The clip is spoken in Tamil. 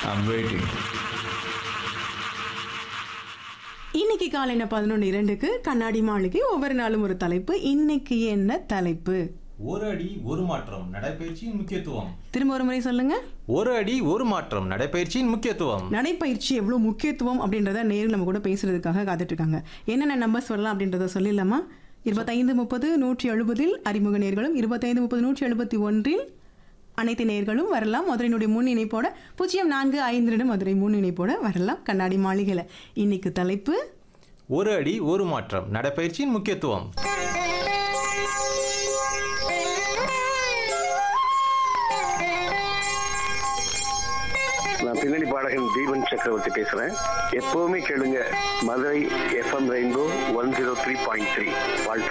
ஐம் வெயிட்டிங் இன்னைக்கு காலையில பதினொன்று இரண்டுக்கு கண்ணாடி மாளிகை ஒவ்வொரு நாளும் ஒரு தலைப்பு இன்னைக்கு என்ன தலைப்பு ஒரு அடி ஒரு மாற்றம் நடைபயிற்சியின் முக்கியத்துவம் திரும்ப ஒரு முறை சொல்லுங்க ஒரு அடி ஒரு மாற்றம் நடைபயிற்சியின் முக்கியத்துவம் நடைப்பயிற்சி எவ்வளோ முக்கியத்துவம் அப்படின்றத நேரில் நம்ம கூட பேசுறதுக்காக காத்துட்டு இருக்காங்க என்னென்ன நம்பர் சொல்லலாம் அப்படின்றத சொல்லிடலாமா இருபத்தைந்து முப்பது நூற்றி எழுபதில் அறிமுக நேர்களும் இருபத்தைந்து முப்பது நூற்றி எழுபத்தி ஒன்றில் அனைத்து நேர்களும் வரலாம் மதுரையினுடைய முன் இணைப்போட பூஜ்ஜியம் நான்கு ஐந்து மதுரை முன் இணைப்போட வரலாம் கண்ணாடி மாளிகையில் இன்னைக்கு தலைப்பு ஒரு அடி ஒரு மாற்றம் நடைபயிற்சியின் முக்கியத்துவம் நான் பின்னணி பாடகன் தீபன் சக்கரவர்த்தி பேசுறேன் எப்பவுமே கேளுங்க Madurai FM rainbow one zero three point three வாழ்த்து